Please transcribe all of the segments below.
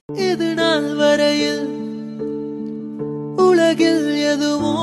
இது நாள் வரையில் உலகில் எதுவும்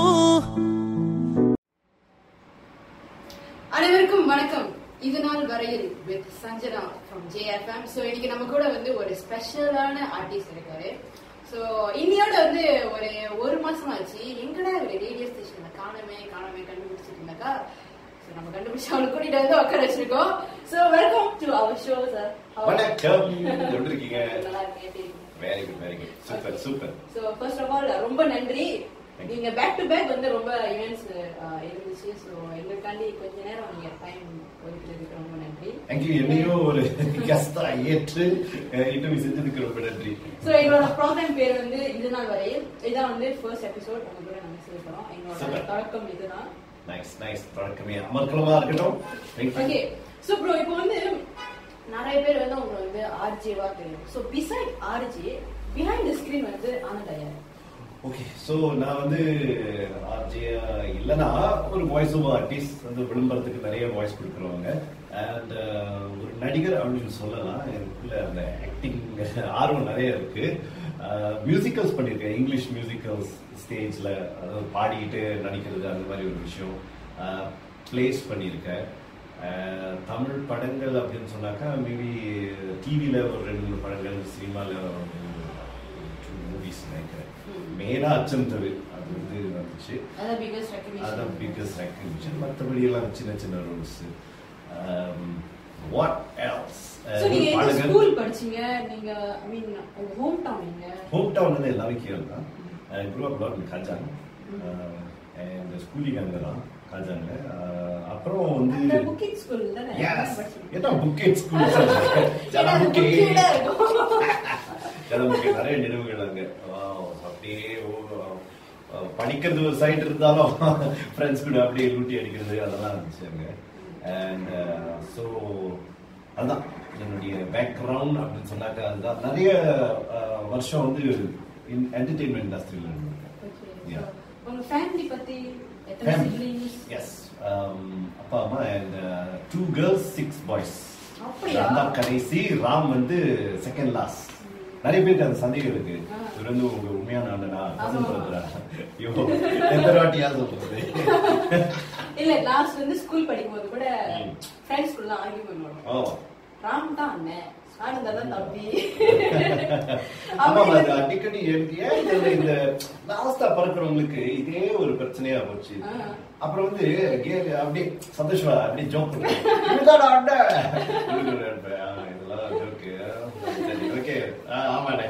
அனைவருக்கும் வணக்கம் இது நாள் வரையில் with Sanjana from JFM so இன்னைக்கு நம்ம கூட வந்து ஒரு ஸ்பெஷலான ஆர்டிஸ்ட் இருக்காரு ஸோ இன்னையோட வந்து ஒரு ஒரு மாசம் ஆச்சு எங்கடா ஒரு ரேடியோ ஸ்டேஷன்ல காணமே காணமே கண்டுபிடிச்சிட்டு இருந்தாக்கா ஸோ நம்ம கண்டுபிடிச்சு அவளை கூட்டிட்டு வந்து உட்கார வச்சிருக்கோம் so welcome to our show sir வணக்கம் எப்படி இருக்கீங்க நல்லா இருக்கேன் எப்படி இருக்கீங்க very good very good super super so first of all ரொம்ப நன்றி Thank you. நீங்க பேக் டு பேக் வந்து ரொம்ப ஈவெண்ட்ஸ் இருந்துச்சு ஸோ எங்களுக்காண்டி கொஞ்ச நேரம் நீங்க டைம் ஒதுக்கிறதுக்கு ரொம்ப நன்றி தேங்க்யூ என்னையும் ஒரு கெஸ்டா ஏற்று இன்டர்வியூ செஞ்சதுக்கு ரொம்ப நன்றி ஸோ எங்களோட ப்ரோக்ராம் பேர் வந்து இது நாள் வரையில் இதான் வந்து ஃபர்ஸ்ட் எபிசோட் உங்க கூட நாங்க செய்ய போறோம் எங்களோட Super. தொடக்கம் இதுதான் நைஸ் நைஸ் தொடக்கமே அமர்க்கலமா இருக்கட்டும் தேங்க்யூ ஓகே ஸோ ப்ரோ இப்போ வந்து நிறைய பேர் வந்து உங்களை வந்து ஆர்ஜேவா தெரியும் so beside RJ behind the screen வந்து ஆனந்த் ஐயா ஓகே ஸோ நான் வந்து ஆர்ஜே இல்லைன்னா ஒரு வாய்ஸ் ஓவர் ஆர்டிஸ்ட் வந்து விளம்பரத்துக்கு நிறைய வாய்ஸ் கொடுக்குறவங்க அண்ட் ஒரு நடிகர் அப்படின்னு சொல்லலாம் எனக்குள்ள அந்த ஆக்டிங் ஆர்வம் நிறைய இருக்கு மியூசிக்கல்ஸ் பண்ணியிருக்கேன் இங்கிலீஷ் மியூசிக்கல்ஸ் ஸ்டேஜில் அதாவது பாடிக்கிட்டு நடிக்கிறது அந்த மாதிரி ஒரு விஷயம் ப்ளேஸ் பண்ணியிருக்கேன் அஹ், தமிழ் படங்கள் அப்படின்னு சொன்னாக்கா மேபி டிவியில் ஒரு ரெண்டு மூணு படங்கள் சினிமாவில் டூ மூவிஸ் நினைக்கிறேன் மெயினாக அச்சம் தவிர அது வந்து வந்துச்சு அதான் பிகஸ்ட் அதான் ரெக்கக்னிஷன் பிகஸ்ட் ரெக்கக்னிஷன் மற்றபடி எல்லாம் சின்ன சின்ன ரோல்ஸ் வாட் எல்ஸ் ஸோ நீங்க எந்த ஸ்கூல் படிச்சீங்க நீங்க ஐ மீன் உங்க ஹோம் டவுன் எங்க ஹோம் டவுன் வந்து எல்லாமே கீழே தான் grew up lot Kajang and schooling அங்கே தான் காஜாங்க அப்புறம் அந்த வந்து புக்கிங் ஸ்கூல் தானே எஸ் படிச்சீங்க என்ன புக்கெட் ஸ்கூல் ஏன்னா அது புக்கே booked ஆ இருக்கும். நமக்கு நிறைய நினைவுகள் அங்க Wow, அப்படியே ஓ, அஹ், படிக்கிறது ஒரு சைடு இருந்தாலும் ஃப்ரெண்ட்ஸ் கூட அப்படியே லூட்டி அடிக்கிறது அதெல்லாம் இருந்துச்சு அங்க அண்ட் ஸோ அதுதான் என்னுடைய பேக்ரவுண்ட் அப்படின்னு சொன்னாக்கா அதுதான் நிறைய அஹ், வருஷம் வந்து என்டர்டெயின்மெண்ட் இண்டஸ்ட்ரியில் இருந்திருக்கேன் Okay. Yeah. So, உங்க ஃபேமிலி பத்தி எத்தனை siblings எஸ் அப்பா அம்மா and two girls six boys அப்படியா? நான் தான் கடைசி ராம் வந்து செகண்ட் லாஸ்ட் நிறைய பேருக்கு அந்த சந்தேகம் இருக்கு ஆ. இவர் வந்து உங்க உண்மையான அண்ணனா ஆமா. கசன் பிரதரா ஐயோ எத்தனை வாட்டியா சொல்றது இல்ல லாஸ்ட் வந்து ஸ்கூல் படிக்கும்போது கூட ம். ஃப்ரெண்ட்ஸ் குள்ள ஆர்கியூ பண்ணுவாங்க ஓ ராம் தான் அண்ணன் ஆனந்தா தான் தம்பி ஆமா அப்படி அது அடிக்கடி எனக்கு ஏன் இதுல இந்த லாஸ்டா பறக்கிறவங்களுக்கு இதே ஒரு பிரச்சனையா போச்சு ஆ. அப்புறம் வந்து கே- அப்படியே சந்தோஷமா அப்படியே ஜோக் பண்ணுவேன் இதுதான் அண்ணன் இவரு ஒரு அண்ணன். ஆ, இதெல்லாம் ஜோக்கு சரி ஓகே ஆமாண்ணே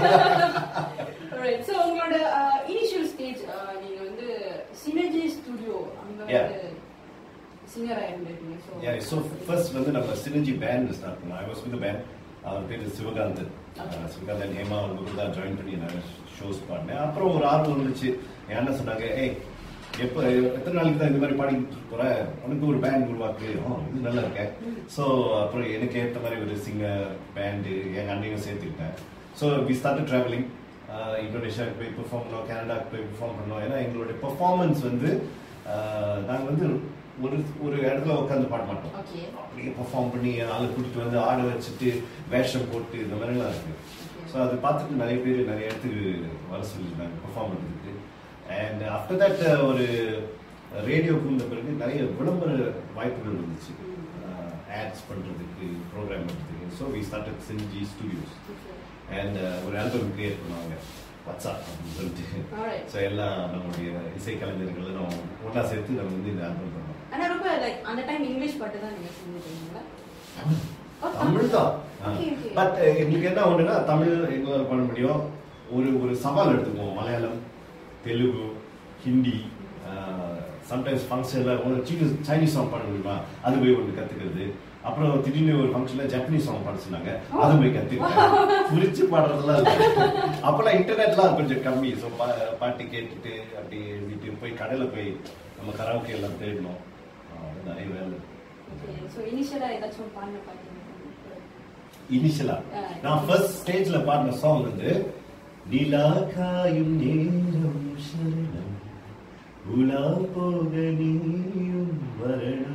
ஸோ உங்களோட இனிஷியல் ஸ்டேஜ் நீங்க வந்து சினர்ஜி ஸ்டுடியோ அங்க Yeah. வந்து சிங்கரா இருந்திருக்கீங்க ஸோ Yeah, so ஃபர்ஸ்ட் வந்து நம்ம சினர்ஜி பேண்ட் ஸ்டார்ட் பண்ணோம் ஐ வாஸ் வித் பேண்ட் அவர் பேர் சிவகாந்தன் அஹ் சிவகாந்தன் ஹேமா அவங்க கூட தான் ஜாயின் பண்ணி நான் ஷோஸ் பாடினேன் அப்புறம் ஒரு ஆர்வம் இருந்துச்சு என் அண்ணன் சொன்னாங்க ஏய் எப்போ எத்தனை நாளைக்கு தான் இந்த மாதிரி பாடிட்டு போற உனக்கு ஒரு பேண்ட் உருவாக்கு ஆ, இது நல்லா இருக்கேன் ஸோ அப்புறம் எனக்கு ஏற்ற மாதிரி ஒரு சிங்கர் பேண்டு எங்கள் அண்ணையும் சேர்த்துக்கிட்டேன் ஸோ வி ஸ்டார்ட் ட்ராவலிங் இந்தோனேஷியாவுக்கு போய் பெர்ஃபார்ம் பண்ணோம் கனடாக்கு போய் பெர்ஃபார்ம் பண்ணோம் ஏன்னா எங்களுடைய பெர்ஃபார்மன்ஸ் வந்து நாங்கள் வந்து ஒரு ஒரு இடத்துல உட்காந்து பாட மாட்டோம் ஓகே அப்படியே பெர்ஃபார்ம் பண்ணி ஆளை கூட்டிட்டு வந்து ஆட வச்சுட்டு வேஷம் போட்டு இந்த மாதிரிலாம் இருக்கு ஸோ அது பார்த்துட்டு நிறைய பேர் நிறைய இடத்துக்கு வர சொல்லியிருந்தாங்க பெர்ஃபார்ம் பண்ணுறதுக்கு அண்ட் ஆஃப்டர் தட் ஒரு ரேடியோக்கு வந்த பிறகு நிறைய விளம்பர வாய்ப்புகள் இருந்துச்சு ஆட்ஸ் பண்ணுறதுக்கு ப்ரோக்ராம் பண்ணுறதுக்கு ஸோ வி ஸ்டார்டட் செஞ்சி ஸ்டுடியோஸ் அண்ட் ஒரு ஆல்பம் கிரியேட் பண்ணுவாங்க வாட்ஸ்அப் அப்படின்னு சொல்லிட்டு Alright. ஸோ எல்லாம் நம்மளுடைய இசை கலைஞர்கள் நம்ம ஒன்றா சேர்த்து நம்ம வந்து இந்த ஆல்பம் பண்ணோம் ஆனா ரொம்ப லைக் அந்த டைம் இங்கிலீஷ் பாட்டு தான் நீங்க செஞ்சுட்டீங்களா ஓ, தமிழ் தான் Okay, okay. பட் எங்களுக்கு என்ன ஒண்ணுன்னா தமிழ் எங்களால் பண்ண முடியும் ஒரு ஒரு சவால் எடுத்துக்குவோம் மலையாளம் தெலுங்கு ஹிந்தி சம்டைம்ஸ் ஃபங்க்ஷனில் ஒரு சீனீஸ் சைனீஸ் சாங் பாட முடியுமா அது போய் ஒன்று கற்றுக்கிறது அப்புறம் திடீர்னு ஒரு ஃபங்க்ஷனில் ஜப்பனீஸ் சாங் பாட சொன்னாங்க அது போய் கற்றுக்கிட்டேன் புரிச்சு பாடுறதெல்லாம் இருக்கு அப்போல்லாம் இன்டர்நெட்லாம் கொஞ்சம் கம்மி ஸோ பாட்டு கேட்டுட்டு அப்படி எழுதிட்டு போய் கடையில் போய் நம்ம கராவுக்கு எல்லாம் தேடணும் ஆஹ் அது நிறைய வேலை ஸோ இனிஷியலா ஏதாச்சும் பாடின பாட்டு இனிஷியலா ஆ. நான் ஃபர்ஸ்ட் ஸ்டேஜ்ல பாடின சாங் வந்து நிலா காயும் நேரம் சரணம் உலா போக நீயும் வரணும்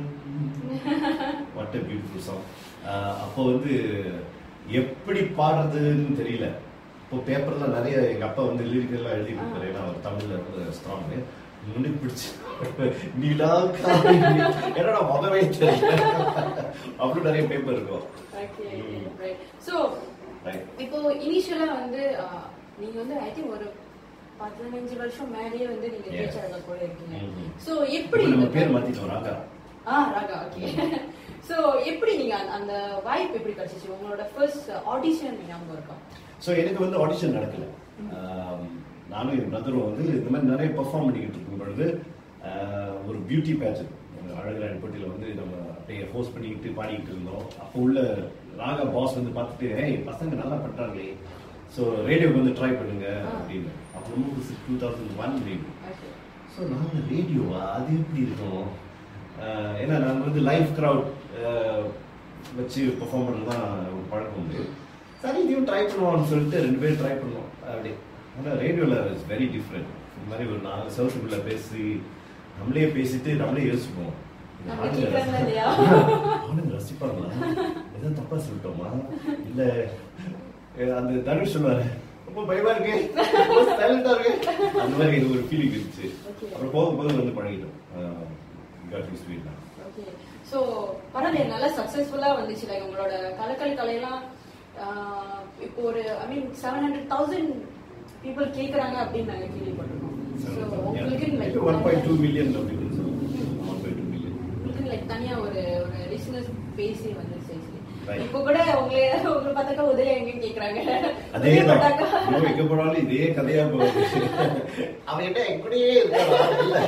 வாட் அ பியூட்டிஃபுல் சாங் அப்போ வந்து எப்படி பாடுறதுன்னு தெரியல இப்போ பேப்பர்ல நிறைய எங்க அப்பா வந்து லிரிக்கெல்லாம் எழுதி கொடுத்தாரு ஏன்னா அவர் தமிழ்ல ஸ்ட்ராங் முன்னுக்கு பிடிச்சு நீலா காவி என்னடா முகமே தெரியல அப்படி நிறைய பேப்பர் இருக்கும் ஓகே ம். Right so Right. இப்போ இனிஷியலா வந்து ஆ, நீங்க வந்து ஐ திங்க் ஒரு பதினஞ்சு வருஷம் மேலேயே வந்து நீங்க Yeah. ரீச் கூட இருக்கீங்க ம்ம். ஸோ எப்படி இப்போ நம்ம இந்த- பேர் மாத்திட்டோம் ராகா ஆ ராகா ஓகே ஸோ எப்படி நீங்க அந்த- அந்த வாய்ப்பு எப்படி கிடைச்சிச்சு உங்களோட ஃபர்ஸ்ட் ஆடிஷன் ஞாபகம் இருக்கா ஸோ எனக்கு வந்து ஆடிஷன் நடக்கல ஆம், நானும் என் பிரதரும் வந்து இந்த மாதிரி நிறைய பெர்ஃபார்ம் பண்ணிக்கிட்டு இருக்கும் பொழுது ஆஹ், ஒரு பியூட்டி பேஜன் அழகராயன் போட்டியில் வந்து நம்ம அப்படியே ஹோஸ்ட் பண்ணிக்கிட்டு பாடிக்கிட்டு இருந்தோம் அப்போ உள்ள ராகா பாஸ் வந்து பார்த்துட்டு ஏய் பசங்க நல்லா பண்றாங்களே ஸோ ரேடியோக்கு வந்து ட்ரை பண்ணுங்க ஆ. அப்படின்னு அப்போ ரொம்ப two thousand one radio okay so நாங்கள் ரேடியோவா அது எப்படி இருக்கும் ஆஹ் ஏன்னா நாங்கள் வந்து லைவ் க்ரௌட் வச்சு பெர்ஃபார்ம் பண்ண தான் ஒரு பழக்கம் உண்டு சரி இதையும் ட்ரை பண்ணுவோம்னு சொல்லிட்டு ரெண்டு பேரும் ட்ரை பண்ணோம் அப்படி ஆனால் ரேடியோவில் இட்ஸ் வெரி டிஃப்ரெண்ட் இந்த மாதிரி ஒரு நாலு செவத்துக்குள்ள பேசி நம்மளே பேசிட்டு நம்மளே யோசிப்போம் இந்த நம்ம ஆளுங்க கேட்கறாங்களா ரசி- இல்லையா? ஆளுங்க ரசிப்பாங்களா எதாவது தப்பா சொல்லிட்டோமா இல்ல அஹ் அந்த தனுஷ் சொல்லுவாரு ரொம்ப பயமா இருக்கு சைலண்டா இருக்கு அந்த மாதிரி ஒரு ஃபீலிங் இருந்துச்சு Okay. அப்புறம் போக போக வந்து பழகிட்டோம் got used to it okay so பரவாயில்ல நல்லா சக்ஸஸ்ஃபுல்லா வந்துச்சு லைக் உங்களோட கலக்கல் கலையெல்லாம் ஆஹ், இப்போ ஒரு I mean seven hundred thousand people கேட்குறாங்க அப்படின்னு நாங்கள் கேள்விப்பட்டிருக்கோம் ஸோ உங்களுக்கு like one point two million அப்படின்னு சொல்லுவோம் ஒன் பாயிண்ட் டூ மில்லியன் உங்களுக்கு லைக் தனியா ஒரு ஒரு லிசனர்ஸ் பேசி வந்து சரி Right. இப்போ கூட உங்களை உங்களை பார்த்தாக்கா உதய எங்கன்னு கேக்குறாங்க அதே உதய தான் பார்த்தாக்கா இன்னும் எங்க போனாலும் இதே கதையா போகுது அவன் என்ன என் கூடயே இருக்காரா இல்ல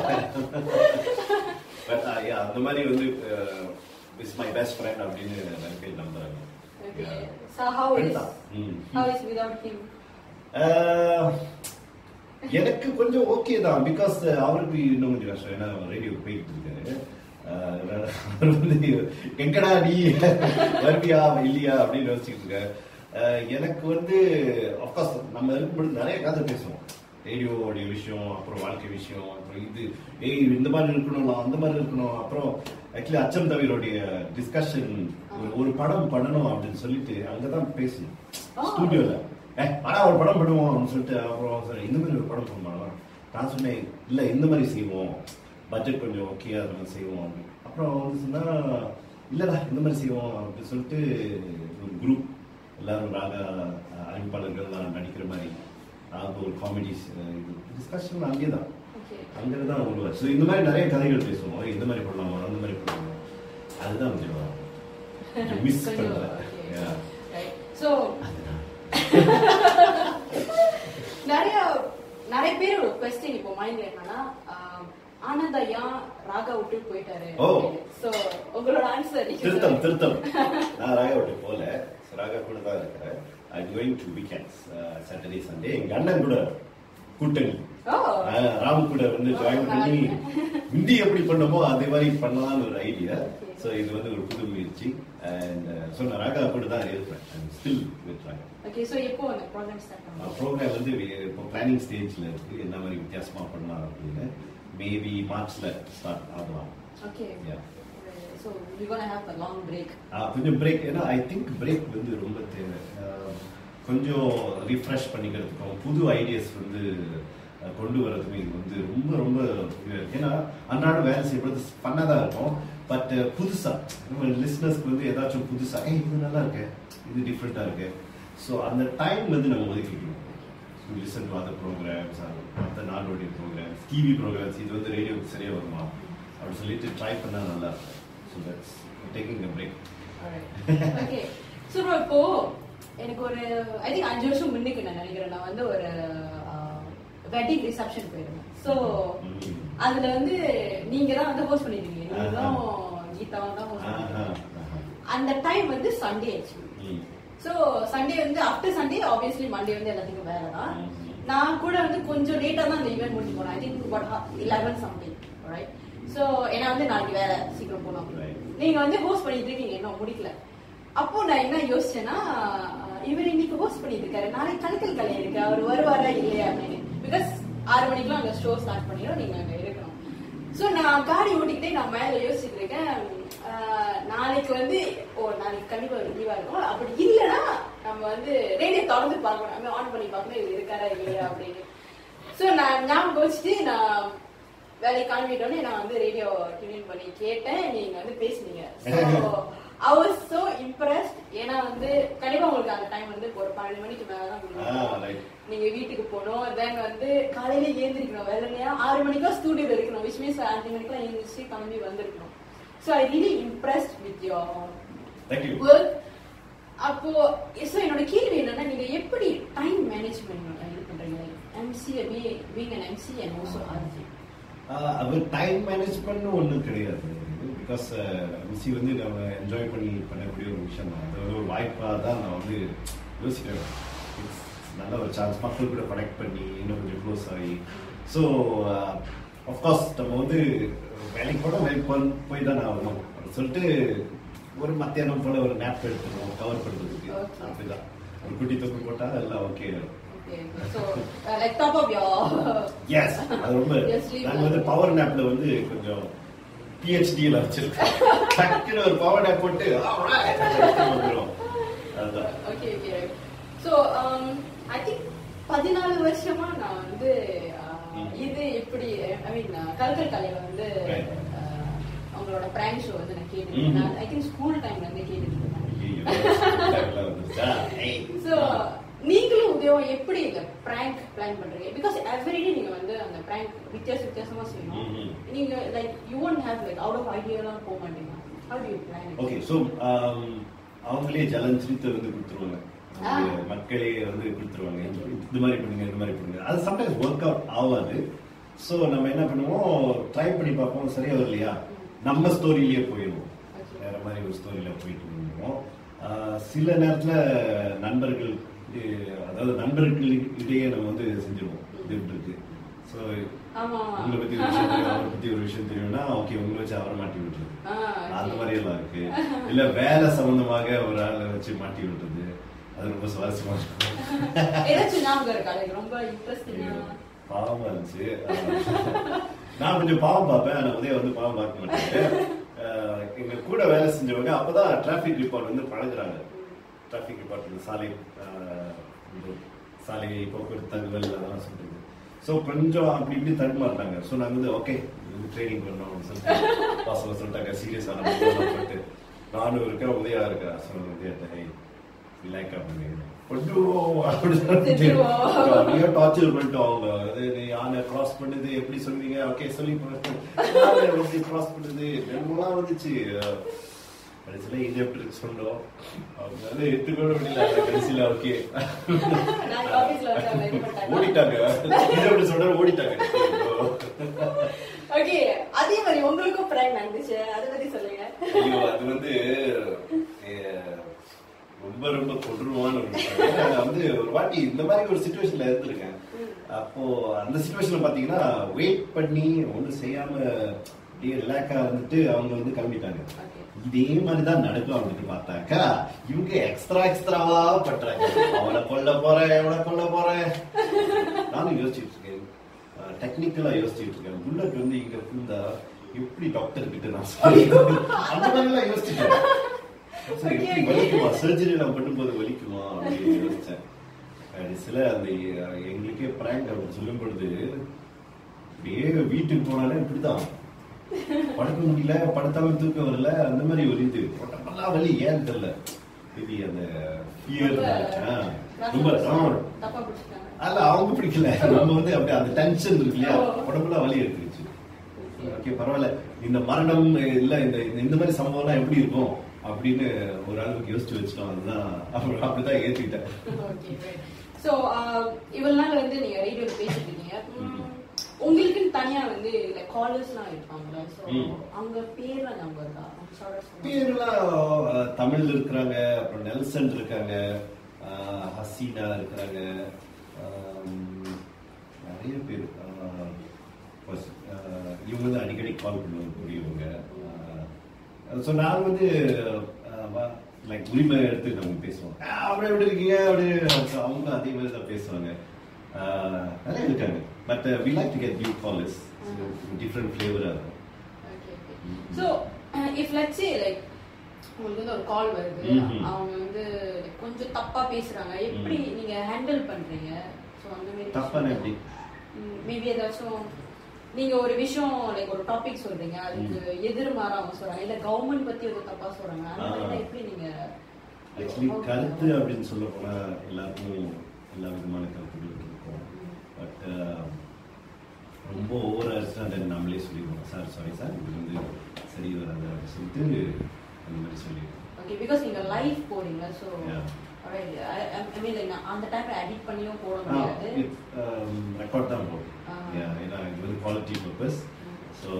பட் அந்த மாதிரி வந்து இஸ் மை பெஸ்ட் ஃப்ரெண்ட் அப்படின்னு நிறைய பேர் நம்புறாங்க okay Yeah. So how Friend is தான். ம். ஹவ் இஸ் வித்வுட் ஹிம் ஆஹ், எனக்கு கொஞ்சம் ஓகே தான் பிகாஸ் அவருக்கு இன்னும் கொஞ்சம் கஷ்டம் ஏன்னா ரேடியோ போயிட்டு இருக்காரு ஆஹ், அதனால அவர் வந்து எங்கடா நீ வருவியா இல்லையா அப்படின்னு யோசிச்சுட்டு இருக்காரு ஆஹ், எனக்கு வந்து அப்கோர்ஸ் நம்ம இருக்கும்போது நிறைய கதை பேசுவோம் ரேடியோடைய விஷயம் அப்புறம் வாழ்க்கை விஷயம் அப்புறம் இது ஏய் இந்த மாதிரி இருக்கணும் நான் அந்த மாதிரி இருக்கணும் அப்புறம் ஆக்சுவலி அச்சம் தவிரோடைய டிஸ்கஷன் ஒரு படம் பண்ணணும் அப்படின்னு சொல்லிட்டு அங்கதான் பேசணும் ஆ. ஸ்டூடியோல ஏய் ஆனா ஒரு படம் பண்ணுவோம் அப்படின்னு சொல்லிட்டு அப்புறம் சரி இந்த மாதிரி ஒரு படம் பண்ணுவாங்க நான் சொன்னேன் இல்ல இந்த மாதிரி செய்வோம் பட்ஜெட் கொஞ்சம் ஓகே அது மாதிரி செய்வோம் அப்படின்னு அப்புறம் வந்து சொன்னா இல்லடா இந்த மாதிரி செய்வோம் அப்படின்னு சொல்லிட்டு ஒரு குரூப் எல்லாரும் ராக அறிவிப்பாளர்கள் எல்லாம் நடிக்கிற மாதிரி அது ஒரு காமெடிஸ் இது டிஸ்கஷன் அங்கே தான் ஓகே அங்கே தான் உருவாச்சு ஸோ இந்த மாதிரி நிறைய கதைகள் பேசுவோம் இந்த மாதிரி பண்ணலாமா அந்த மாதிரி பண்ணலாமா அதுதான் கொஞ்சம் மிஸ் பண்ணுறேன் ஸோ நிறைய நிறைய பேரோட கொஸ்டின் இப்போ மைண்ட்ல என்னன்னா ஆஹ், ஆனந்த் ஐயா ராகா விட்டு போயிட்டாரு ஓ. சோ உங்களோட ஆன்சர் திருத்தம் திருத்தம் நான் ராகா விட்டு போல ராகா கூட தான் இருக்கிறேன் I going to weekends Saturday Sunday எங்க அண்ணன் கூட கூட்டணி ஓ ஆஹ் ராம் கூட வந்து ஜாயின் பண்ணி ஹிந்தி எப்படி பண்ணமோ அதே மாதிரி பண்ணலாம்னு ஒரு ஐடியா ஸோ இது வந்து ஒரு புது முயற்சி அண்ட் ஸோ நான் ராகா கூட தான் இருப்பேன் I'm still with Raaga okay so எப்போ அந்த ப்ரோக்ராம் ஸ்டார்ட் பண்ணுவோம் ப்ரோக்ராம் வந்து வி- இப்போ பிளானிங் ஸ்டேஜ்ல இருக்கு என்ன மாதிரி வித்தியாசமா பண்ணலாம் அப்படின்னு மேபி மார்ச்ல ஸ்டார்ட் ஆகலாம் okay Yeah. So we gonna have a long break ஆஹ் கொஞ்சம் பிரேக் ஏன்னா ஐ திங்க் பிரேக் வந்து ரொம்ப தேவை ஆஹ் கொஞ்சம் ரீஃப்ரெஷ் பண்ணிக்கிறதுக்கும் புது ஐடியாஸ் வந்து ஆஹ் கொண்டு வரதுக்கும் இது வந்து ரொம்ப ரொம்ப உதவியா இருக்கு. ஏன்னா அன்றாட வேலை செய்யறது பண்ணா தான் இருக்கும் பட் புதுசா நம்ம லிஸ்னஸ்க்கு வந்து ஏதாச்சும் புதுசா ஏய் இது நல்லா இருக்கு இது டிஃப்ரெண்டா இருக்கு ஸோ அந்த டைம் வந்து நம்ம ஒதுக்கிக்கணும் லிசன் டு அதர் ப்ரோக்ராம்ஸ் மற்ற நாடோடைய ப்ரோக்ராம்ஸ் டிவி ப்ரோக்ராம்ஸ் இது வந்து ரேடியோக்கு சரியா வருமா அப்படின்னு சொல்லிட்டு ட்ரை பண்ணா நல்லா இருக்கும் so that's taking a break okay so இப்போ எனக்கு ஒரு ஐ திங்க் அஞ்சு வருஷம் முன்னுக்கு நான் நினைக்கிறேன் நான் வந்து ஒரு வெட்டிங் ரிசப்ஷன் போயிருந்தேன் ஸோ ம். அதுல வந்து நீங்க தான் வந்து ஹோஸ்ட் பண்ணிருக்கீங்க நீங்களும் ஆஹா. கீதாவும் தான் ஹோஸ்ட் ஆஹா, பண்ணிருக்கீங்க ஆஹா. அந்த டைம் வந்து சண்டே ஆக்சுவலி ம். ஸோ சண்டே வந்து ஆஃப்டர் சண்டே ஆப்வியஸ்லி மண்டே வந்து எல்லாத்துக்கும் வேலை தான் ம். நான் கூட வந்து கொஞ்சம் லேட்டாக தான் அந்த ஈவெண்ட் முடிச்சு போனேன் I think but eleven something right so ஏன்னா வந்து நாளைக்கு வேலை சீக்கிரம் போகணும் Right. நீங்க வந்து ஹோஸ்ட் பண்ணிட்டு இருக்கீங்க இன்னும் முடிக்கல அப்போ நான் என்ன யோசிச்சேன்னா அஹ், இவர் இன்னைக்கு ஹோஸ்ட் பண்ணிட்டு இருக்காரு நாளைக்கு கலக்கல் கலை இருக்கு அவர் வருவாரா இல்லையா அப்படின்னு பிகாஸ் ஆறு மணிக்கெல்லாம் அங்க ஷோ ஸ்டார்ட் பண்ணிடும் நீங்க அங்க இருக்கணும் ஸோ நான் காடி ஓட்டிக்கிட்டே நான் மேல யோசிச்சுட்டு இருக்கேன் அஹ், நாளைக்கு வந்து ஓ நாளைக்கு கண்டிப்பா லீவா இருக்கும் அப்படி இல்லைன்னா நம்ம வந்து ரேடியோ திறந்து பார்க்கணும் நம்ம ஆன் பண்ணி பார்க்கணும் இது இருக்காரா இல்லையா அப்படின்னு சோ நான் ஞாபகம் வச்சுட்டு நான் வேலையை காண்பிட்டோன்னே நான் வந்து ரேடியோ டியூன் பண்ணி கேட்டேன் நீங்க வந்து பேசுனீங்க so I was so impressed ஏன்னா வந்து கண்டிப்பா உங்களுக்கு அந்த டைம் வந்து ஒரு பன்னெண்டு மணிக்கு மேல தான் ஆ, முடியும் right. நீங்க வீட்டுக்கு போகணும் தென் வந்து காலையில ஏந்திரிக்கணும் வெள்ளனையா ஆறு மணிக்கா ஸ்டூடியோல இருக்கணும் விச் மீன்ஸ் அஞ்சு மணிக்கெல்லாம் எழுந்திரிச்சு கிளம்பி வந்திருக்கணும் so I really impressed with your thank you work அப்போ so என்னோட கேள்வி என்னன்னா நீங்க எப்படி டைம் மேனேஜ்மெண்ட் இது பண்றீங்க MC being an MC and also RJ அது டைம் மேனேஜ்மெண்ட்னு ஒன்றும் கிடையாது பிகாஸ் மிஸ்ஸி வந்து நம்ம என்ஜாய் பண்ணி பண்ணக்கூடிய ஒரு விஷயம் தான் அது வந்து ஒரு வாய்ப்பாக தான் நான் வந்து யோசிக்கிறேன் It's நல்ல ஒரு சான்ஸ் மக்கள் கூட கனெக்ட் பண்ணி இன்னும் கொஞ்சம் க்ளோஸ் ஆகி ஸோ அஃப்கோர்ஸ் நம்ம வந்து வேலைக்கு போனால் வேலைக்கு போய் போய் தான் நான் வரணும் அப்படின்னு சொல்லிட்டு ஒரு மத்தியானம் போல ஒரு நேப் எடுத்துக்கணும் கவர் பண்ணுறதுக்கு Okay. அப்படிதான் ஒரு குட்டி தொப்பு போட்டால் எல்லாம் okay okay so like top of your yes அது ரொம்ப Yes, sleep. நாங்க வந்து பவர் நேப்ல வந்து கொஞ்சம் பிஹெச்டியில் வச்சிருக்கோம் டக்குன்னு ஒரு பவர் நேப் போட்டு alright, வந்துரும். அதுதான் okay okay so I think பதினாலு வருஷமா நான் வந்து uh, ம். இது எப்படி ஐ மீன் கல்கல் கலையில வந்து Right. uh, அவங்களோட பிராங்க் ஷோ வந்து நான் ம். கேட்டுருக்கேன் ஐ திங்க் ஸ்கூல் டைம்ல இருந்து கேட்டுட்டு இருக்கேன் ஐயோ, நேப்ல வந்துருச்சா? ஏய். ஸோ நீங்களும் உதயம் எப்படி இந்த பிராங்க் பிளான் பண்றீங்க பிகாஸ் எவ்ரிடே நீங்க வந்து அந்த பிராங்க் வித்தியாச வித்தியாசமா செய்யணும் ம்ம். நீங்க like you won't have like out of ஐடியாலாம் போக மாட்டீங்க how do you plan okay so அவங்களே ஜலஞ்சிரித்தை வந்து கொடுத்துருவாங்க ஆ. அவங்க மக்களே வந்து கொடுத்துருவாங்க இந்த மாதிரி பண்ணுங்க இந்த மாதிரி பண்ணுங்க அது சம்டைம்ஸ் ஒர்க் அவுட் ஆகாது ஸோ நம்ம என்ன பண்ணுவோம் ட்ரை பண்ணி பார்ப்போம் சரியா வரலையா நம்ம ஸ்டோரியிலேயே போயிடுவோம் Okay. வேற மாதிரி ஒரு ஸ்டோரியில போயிட்டு இருந்தோம் ஆஹ் சில நேரத்துல நண்பர்கள் இ- அதாவது நண்பர்கள் இடையே நம்ம வந்து செஞ்சிருவோம் இது இப்படி இருக்கு ஸோ ஆமா உங்களை பத்தி ஒரு விஷயம் தெரியும் அவரை பத்தி ஒரு விஷயம் தெரியும்னா ஓகே உங்களை வச்சு அவரை மாட்டி விட்டுறது ஆ, okay. அந்த மாதிரி எல்லாம் இருக்கு இல்ல வேலை சம்பந்தமாக ஒரு ஆளை வச்சு மாட்டி விட்டுறது அது ரொம்ப சுவாரஸ்யமா இருக்கும் ஏதாச்சும் ஞாபகம் இருக்கா like ரொம்ப இன்ட்ரெஸ்டிங்கா பாவமா இருந்துச்சு ஆஹ் நான் கொஞ்சம் பாவம் பார்ப்பேன் ஆனா உதய வந்து பாவம் பார்க்க மாட்டேன் ஆஹ் எங்க கூட வேலை செஞ்சவங்க அப்பதான் டிராபிக் ரிப்போர்ட் வந்து பழகுறாங்க டிராபிக் ரிப்போர்ட் சாலை ஆஹ் இந்த சாலை போக்குவரத்து தகவல் அதெல்லாம் சொல்றது ஸோ கொஞ்சம் அப்படி இப்படி தடுமாறினாங்க ஸோ நாங்கள் வந்து ஓகே ட்ரைனிங் பண்ணோம் அப்படின்னு சொல்லிட்டு பாசம் சொல்லிட்டாங்க சீரியஸான போட்டு நானும் இருக்கேன் உதயா இருக்கா ஸோ உதயா ரிலாக்ஸா பண்ணி கொண்டுவோம் செத்துருவோம். அப்படின்னு டார்ச்சர் பண்ணிட்டோம் அவங்க அது நீ யானை கிராஸ் பண்ணுது எப்படி சொல்லுவீங்க ஓகே சொல்லி யானை எப்படி கிராஸ் பண்ணுது ரெண்டுலாம் வந்துச்சு கடைசியில இஜெப்ட் சொன்னோம் அவங்க வந்து எடுத்துக்கொள்ள முடியல கடைசியில ஓகே நாங்க ஆபீஸ்ல வந்து அவங்க இது பண்ணிட்டாங்க ஓடிட்டாங்க இஜெப்ட் சொல்ற ஓடிட்டாங்க ஓகே அதே மாதிரி உங்களுக்கும் பிராங்க் நடந்துச்சு அதை பத்தி சொல்லுங்க ஐயோ அது வந்து அஹ், ரொம்ப ரொம்ப கொடூரமான ஒரு விஷயம். ஏன்னா, நான் வந்து ஒரு வாட்டி இந்த மாதிரி ஒரு சுச்சுவேஷன்ல இருந்திருக்கேன் அப்போ அந்த சுச்சுவேஷன்ல பாத்தீங்கன்னா வெயிட் பண்ணி ஒண்ணும் செய்யாம அப்படியே ரிலாக்ஸா வந்துட்டு அவங்க வந்து கிளம்பிட்டாங்க Okay. இதே மாதிரி தான் நடக்கும் அப்படின்னு பார்த்தாக்கா இவங்க எக்ஸ்ட்ரா எக்ஸ்ட்ராவா பண்றாங்க அவனை கொல்ல போறேன் அவனை கொல்ல போறேன் நானும் யோசிச்சுட்டு இருக்கேன் டெக்னிக்கலா யோசிச்சுட்டு இருக்கேன் புல்லட் வந்து இங்க இருந்தா எப்படி டாக்டர் கிட்ட நான் சொல்லுவேன்? அந்த மாதிரி எல்லாம் யோசிச்சுட்டேன் சரி, Okay, எப்படி okay. வலிக்குமா சர்ஜரி நான் பண்ணும்போது வலிக்குமா அப்படின்னு யோசிச்சேன் கடைசியில அந்த எ- எங்களுக்கே பிராங்க் அப்படின்னு சொல்லும் பொழுது அப்படியே வீட்டுக்கு போனாலே இப்படிதான் படுக்க முடியல படுத்தாம தூக்கம் வரல அந்த மாதிரி ஒரு இது உடம்பெல்லாம் வலி ஏன்னு தெரியல இது அந்த ஃபியர் ரொம்ப ஆ, தப்பா பிடிச்சிட்டாங்க அல்ல அவங்க பிடிக்கல நம்ம வந்து அப்படியே அந்த டென்ஷன் இருக்கு இல்லையா ஓ. உடம்புலாம் வலி எடுத்துருச்சு ஓகே பரவாயில்ல இந்த மரணம் இல்ல இந்த இந்த- இந்த மாதிரி சம்பவம்லாம் எப்படி இருக்கும் அப்படின்னு ஒரு அளவுக்கு யோசிச்சு வச்சிட்டோம் அதுதான் அப்படி- அப்படிதான் ஏத்துக்கிட்டேன் ஓகே ஸோ இவ்வளவு நாள் வந்து நீங்க ரேடியோல பேசிட்டு இருக்கீங்க ம், உங்களுக்குன்னு தனியா வந்து இல்ல காலர்ஸ்லாம் இருப்பாங்கல்ல ஸோ ம். அவங்க பேர்லாம் ஞாபகம் இருக்கா அவங்க சொல்ற சொல்லுங்க. பேர்லாம் அஹ், தமிழ்ல இருக்கிறாங்க அப்புறம் நெல்சன் இருக்காங்க அஹ், ஹசீனா இருக்கிறாங்க ஆம், நிறைய பேர் அஹ், first, அஹ், இவங்க வந்து அடிக்கடி கால் பண்ணக்கூடியவங்க ஸோ நான் வந்து லைக் உரிமை எடுத்து நம்ம பேசுவோம் "ஆ, அப்படி எப்படி இருக்கீங்க அப்படி அவங்க அதே மாதிரி தான் பேசுவாங்க அஹ், நிறைய இருக்காங்க but we like to get new callers different ஃப்ளேவராக இருக்கும் Okay, okay. So, uh, if let's say like உங்களுக்கு வந்து ஒரு கால் வருது ம்ஹும். அவங்க வந்து கொஞ்சம் தப்பா பேசுறாங்க எப்படி ம். நீங்க ஹேண்டில் பண்றீங்க ஸோ அந்த மாதிரி தப்பான எப்படி மேபி ஏதாச்சும் நீங்க ஒரு விஷயம் லைக் ஒரு டாபிக் சொல்றீங்க அதுக்கு எதிர்மாறா அவங்க சொல்றாங்க இல்ல கவர்மெண்ட் பத்தி ஒரு தப்பா சொல்றாங்க அந்த ஆ. மாதிரி எப்படி நீங்க ஆக்சுவலி கருத்து அப்படின்னு சொல்ல போனா எல்லாருக்கும் எல்லா விதமான கருத்துகள் இருக்கும் பட் ரொம்ப ஓவர் ஆச்சுன்னா நம்மளே சொல்லிடுவோம் சார் சாரி சார் இது வந்து சரி வராது அப்படின்னு சொல்லிட்டு அந்த மாதிரி சொல்லிடுவோம் ஓகே பிகாஸ் நீங்க லைவ் போறீங்க so Yeah. I mean like அந்த டைம்ல எடிட் பண்ணியும் போட முடியாது ரெக்கார்ட் தான் போகும் ஆ. Yeah, ஏன்னா இது வந்து குவாலிட்டி பர்பஸ் ஸோ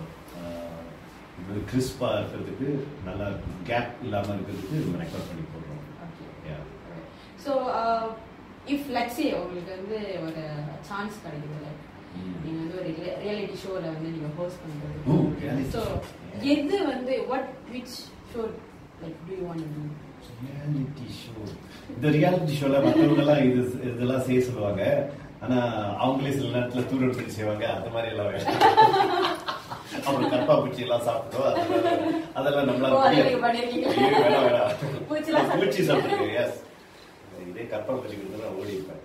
இது வந்து கிறிஸ்பாக இருக்கிறதுக்கு நல்லா கேப் இல்லாமல் இருக்கிறதுக்கு நம்ம ரெக்கார்ட் பண்ணி போடுறோம் okay Yeah. So if let's say உங்களுக்கு வந்து ஒரு சான்ஸ் கிடைக்குதுல்ல ம். நீங்க வந்து ஒரு ரியாலிட்டி ஷோல வந்து நீங்க ஹோஸ்ட் ஓ, பண்றது reality ஸோ show. எது வந்து what which show like do you want to reality show இந்த ரியாலிட்டி ஷோல மற்றவங்க எல்லாம் இது இதெல்லாம் செய்ய சொல்லுவாங்க ஆனா அவங்களே சில நேரத்துல தூரம் பண்ணி செய்வாங்க அந்த மாதிரி எல்லாம் வேண்டாம் அப்புறம் கற்பா பூச்சி எல்லாம் சாப்பிட்டோம் அதெல்லாம் அதெல்லாம் நம்மளால ஓ, அதை முடியாது. நீங்க பண்ணிருக்கீங்க. ஐயோ, வேணாம் வேணாம் பூச்சிலாம் நான் பூச்சி சாப்பிட்டுருக்கேன் எஸ் இதே கற்பா பூச்சி கொடுத்து நான் ஓடி இருப்பேன்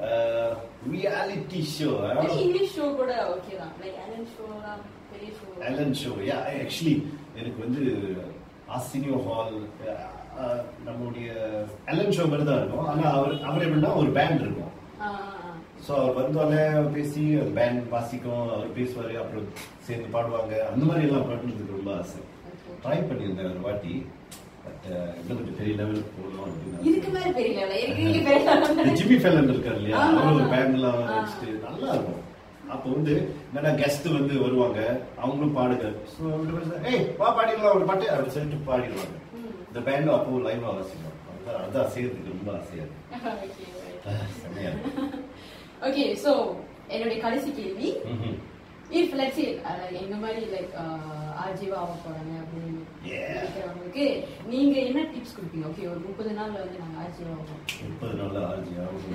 ரியாலிட்டி ஷோ இங்கிலீஷ் ஷோ கூட ஓகே தான் லைக் அலன் ஷோலாம் பெரிய show Ellen show yeah actually எனக்கு வந்து ஆசினியோ ஹால் நம்மளுடைய அலன் ஷோ மாதிரி தான் இருக்கும் ஆனா அவர் அவர் எப்படின்னா ஒரு பேண்ட் இருக்கும் ஸோ அவர் வந்தோடனே பேசி அந்த பேண்ட் வாசிக்கும் அவர் பேசுவாரு அப்புறம் சேர்ந்து பாடுவாங்க அந்த மாதிரி எல்லாம் பண்ணுறதுக்கு ரொம்ப ஆசை ட்ரை பண்ணியிருந்தேன் ஒரு வாட்டி பட் இன்னும் கொஞ்சம் பெரிய லெவலுக்கு போகணும் இதுக்கு அப்படின்னு மேல பெரிய லெவல் இதுக்கு பெரிய இந்த லெவல் ஜிம்மி ஃபெல்லன் இருக்கார் இல்லையா ஆமா, அவர் ஒரு ஆமா. பேண்ட்லாம் ஆ. வச்சுட்டு நல்லா இருக்கும் அப்போ வந்து என்னடா கெஸ்ட் வந்து வருவாங்க அவங்களும் பாடுங்க ஸோ ஏய் வா பாடிடலாம் ஒரு பாட்டு அப்படி சொல்லிட்டு பாடிடுவாங்க ம். இந்த பேண்ட் அப்போ லைவ் அவசியம் அதான் அதான் செய்யறதுக்கு ரொம்ப ஆசையா இருக்கு ஆ, செமையா இருக்கு ஓகே சோ என்னுடைய கடைசி கேள்வி ம்ஹும். இஃப் லெட்ஸ் எங்க மாதிரி லைக் ஆஜீவா ஆக போறாங்க அப்படின்னு Yeah. நினைக்கிறவங்களுக்கு நீங்க என்ன டிப்ஸ் கொடுப்பீங்க ஓகே ஒரு முப்பது நாள்ல வந்து நாங்க ஆஜீவா ஆகும் முப்பது நாள் ஆர்ஜி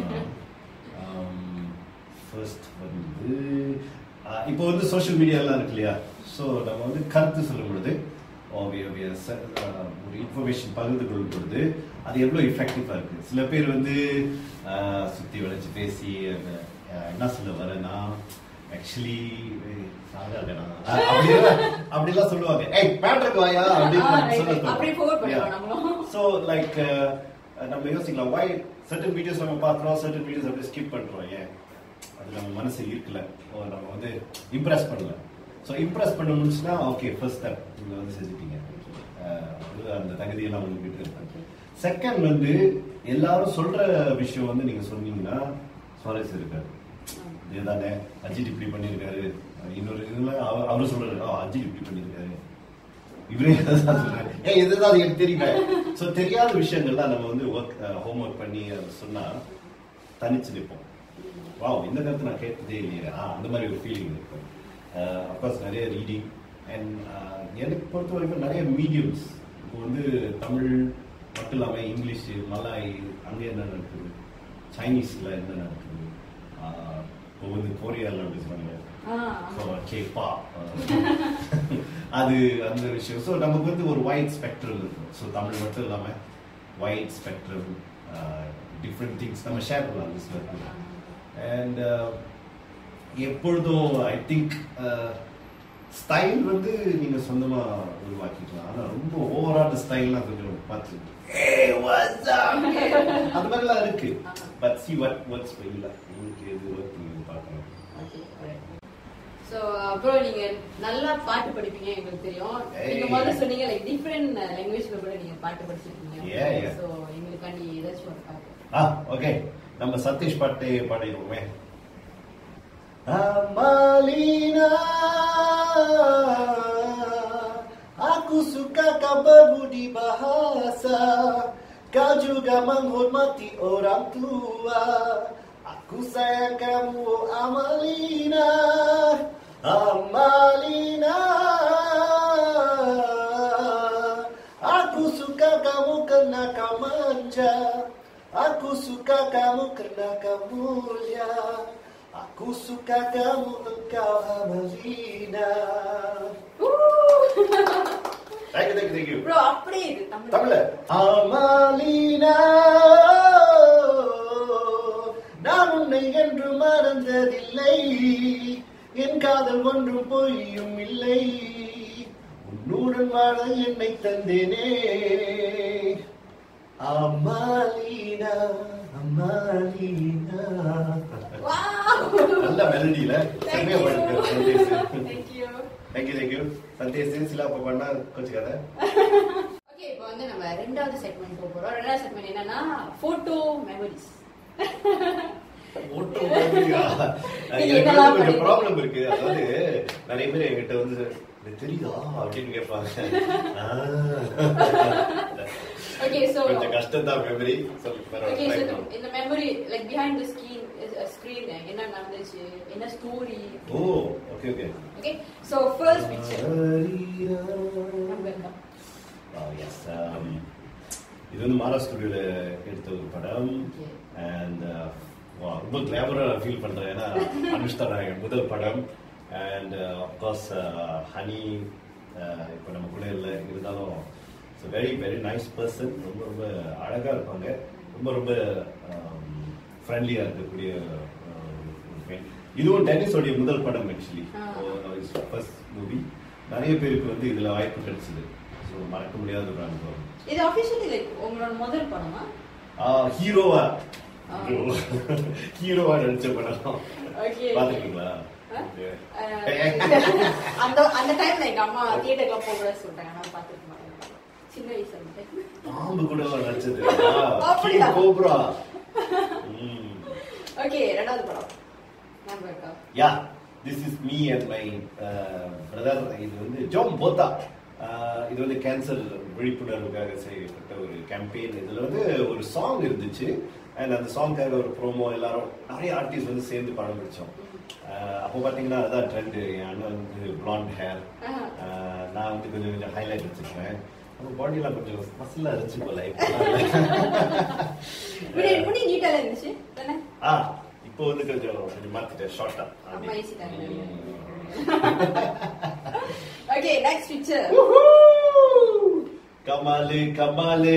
ஃபர்ஸ்ட் வந்து ஆ, இப்போ வந்து சோஷியல் மீடியாலாம் இருக்கு இல்லையா ஸோ நம்ம வந்து கருத்து சொல்லும் பொழுது obvious- obvious, ஆ, ஒரு இன்ஃபர்மேஷன் பகிர்ந்து கொள்ளும் பொழுது அது எவ்வளோ இஃபெக்டிவாக இருக்கு சில பேர் வந்து ஆ, சுத்தி வளைச்சு பேசி அந்த, ஆ, என்ன சொல்ல வரேன்னா ஆக்சுவலி அப்படிலாம் அப்படிலாம் சொல்லுவாங்க ஏய் பேட்ருக்கு வாயா ஆ, right, அப்படின்னு right. சொல்ல அப்படியே forward பண்ணிடுவோம் நம்மளும். ஸோ லைக் நம்ம யோசிக்கலாம் why சர்டன் வீடியோஸ் நம்ம பார்க்குறோம் சர்டன் வீடியோஸ் அப்படியே ஸ்கிப் பண்ணுறோம் ஏன் அது நம்ம மனசு ஈர்க்கல ஓ நம்ம வந்து இம்ப்ரெஸ் பண்ணல ஸோ இம்ப்ரெஸ் பண்ண முடிச்சுன்னா ஓகே ஃபர்ஸ்ட் ஸ்டெப் நீங்கள் வந்து செஞ்சுட்டீங்க அஹ், அது அந்த தகுதியெல்லாம் உங்களுக்கு இருக்கு செகண்ட் வந்து எல்லாரும் சொல்ற விஷயம் வந்து நீங்க சொன்னீங்கன்னா சுவாரஸ்யம் இருக்காது இதுதானே அஜித் இப்படி பண்ணியிருக்காரு இன்னொரு இதுல அவர் அவரு சொல்றாரு "ஆ, அஜித் இப்படி பண்ணியிருக்காரு இவரே தான் சொல்றாரு ஏய் இதுதான் அது எனக்கு தெரியல சோ தெரியாத விஷயங்கள்லாம் நம்ம வந்து ஒர்க் ஹோம் ஒர்க் பண்ணி அதை சொன்னா தனிச்சு நிற்போம் வாவ் இந்த கருத்து நான் கேட்டதே இல்லையே ஆ, அந்த மாதிரி ஒரு ஃபீலிங் இருக்கும் அப்கோர்ஸ் நிறைய ரீடிங் அண்ட் எனக்கு பொறுத்த வரைக்கும் நிறைய மீடியம்ஸ் இப்போ வந்து தமிழ் மட்டும் இல்லாமல் இங்கிலீஷ் மலாய் அங்கே என்ன நடக்குது சைனீஸ்ல என்ன நடக்குது ஆஹ், இப்போ வந்து கோரியாவில் அப்படி சொன்னாங்க கேப்பா அது அந்த விஷயம் ஸோ நமக்கு வந்து ஒரு வைட் ஸ்பெக்ட்ரம் இருக்கும் ஸோ தமிழ் மட்டும் இல்லாமல் வைட் ஸ்பெக்ட்ரம் டிஃப்ரெண்ட் திங்ஸ் நம்ம ஷேர் பண்ணலாம் பிஸ்னஸ் அண்ட் எப்பொழுதும் ஐ திங்க் ஸ்டைல் வந்து நீங்க சொந்தமா உருவாக்கிக்கலாம் ஆனா ரொம்ப ஓவரான ஸ்டைல்லாம் கொஞ்சம் பார்த்து "Hey, what's up?" அந்த மாதிரிலாம் இருக்கு பட் சி வாட் ஒர்க்ஸ் இல்ல உங்களுக்கு எது ஒர்க் நீங்க பார்க்கணும் சோ அப்புறம் நீங்க நல்லா பாட்டு படிப்பீங்க எங்களுக்கு தெரியும் நீங்க Hey. முதல்ல சொன்னீங்க லைக் டிஃபரெண்ட் லாங்குவேஜ்ல கூட நீங்க பாட்டு படிச்சிருக்கீங்க Yeah, yeah. சோ எங்களுக்காண்டி ஏதாச்சும் ஒரு பாட்டு ஆ ஓகே நம்ம சதீஷ் பாட்டே பாடிடுவோமே Amalina Aku suka kau berbudi bahasa Kau juga menghormati orang tua Aku sayang kamu oh Amalina Amalina Aku suka kamu karena kau manja Aku suka kamu karena kau mulia Aku suka kamu engkau Amalina thank you thank you thank you bro அப்படியே இது தமிழ் தமிழ்ல அமாலினா நான் உன்னை என்று மறந்ததில்லை என் காதல் ஒன்றும் பொய்யும் இல்லை உன்னுடன் வாழ என்னை தந்தேனே அமாலினா அமாலினா வாவ் நல்ல மெலடியில செம்மையா பாடிருக்காரு Thank you. Thank you thank you Sandesh சிலா அப்ப பண்ணா கொஞ்சம் ஓகே இப்போ வந்து நம்ம ரெண்டாவது செக்மெண்ட் போக போறோம் ரெண்டாவது செக்மெண்ட் என்னன்னா போட்டோ மெமரிஸ் ஓட்டம் மாதிரியா? நீங்க எனக்கு என்னெல்லாம் வந்து கொஞ்சம் பண்ணீங்க? ப்ராப்ளம் இருக்கு அதாவது நிறைய பேர் என்கிட்ட வந்து "இது தெரியுதா அப்படின்னு கேட்பாங்க ஆ. ஓகே சோ கொஞ்சம் கஷ்டம் தான் மெமரி ஓகே சோ இந்த memory like behind the screen screen என்ன நடந்துச்சு என்ன story oh okay okay okay so first picture நம்ம எஸ் இது வந்து மாரா ஸ்டுடியோல எடுத்த ஒரு படம் Okay. அண்ட் ரொம்ப கிளாமரா ஃபீல் பண்றேன் ஏன்னா அனுஷ்தா நாயகன் முதல் படம் அண்ட் அப்கோர்ஸ் ஹனி இப்போ நம்ம கூட இல்லை இருந்தாலும் வெரி வெரி நைஸ் பர்சன் ரொம்ப ரொம்ப அழகா இருப்பாங்க ரொம்ப ரொம்ப ஃப்ரெண்ட்லியா இருக்கக்கூடிய uh, ஒரு பெண் இதுவும் டென்னிஸோடைய முதல் படம் ஆக்சுவலி Ah. ஃபர்ஸ்ட் மூவி நிறைய பேருக்கு வந்து இதுல வாய்ப்பு கிடைச்சது ஸோ மறக்க முடியாத ஒரு அனுபவம் இது ஆபீஷியலி லைக் உங்களோட முதல் படமா ஆஹ் ஹீரோவா ஆ. ஹீரோவா நடிச்ச படம் ஓகே பாத்துருக்கீங்களா அந்த அந்த டைம்ல எங்க அம்மா தியேட்டர்ல போக கூட சொல்லிட்டாங்க நான் பாத்துக்க மாட்டேன் சின்ன வயசுல இருந்தேன் பாம்பு கூட நடிச்சது அப்படியா? கோப்ரா ஓகே ரெண்டாவது படம் ஞாபகம் இருக்கா yeah this is me and my brother இது வந்து ஜோம் போத்தா ஆஹ் இது வந்து கேன்சர் விழிப்புணர்வுக்காக செய்யப்பட்ட ஒரு கேம்பெயின் இதுல வந்து ஒரு சாங் இருந்துச்சு அண்ட் அந்த சாங்காக ஒரு ப்ரோமோ எல்லாரும் நிறைய ஆர்டிஸ்ட் வந்து சேர்ந்து படம் பிடிச்சோம் ஆஹ் அப்போ பாத்தீங்கன்னா அதான் ட்ரெண்ட் என் அண்ணன் வந்து பிளாண்ட் ஹேர் ஆஹா. நான் வந்து கொஞ்சம் கொஞ்சம் ஹைலைட் வச்சிருக்கேன் அப்போ பாடியெல்லாம் கொஞ்சம் மசிலா இருந்துச்சு போல இப்போ முடி முடி நீட்டால இருந்துச்சு தானே ஆ இப்போ வந்து கொஞ்சம் கொஞ்சம் மாத்திட்டேன் ஷார்ட்டா அம்மா ஈசிட்டாங்க ஓகே நெக்ஸ்ட் பிக்சர் கமாலு கமாலு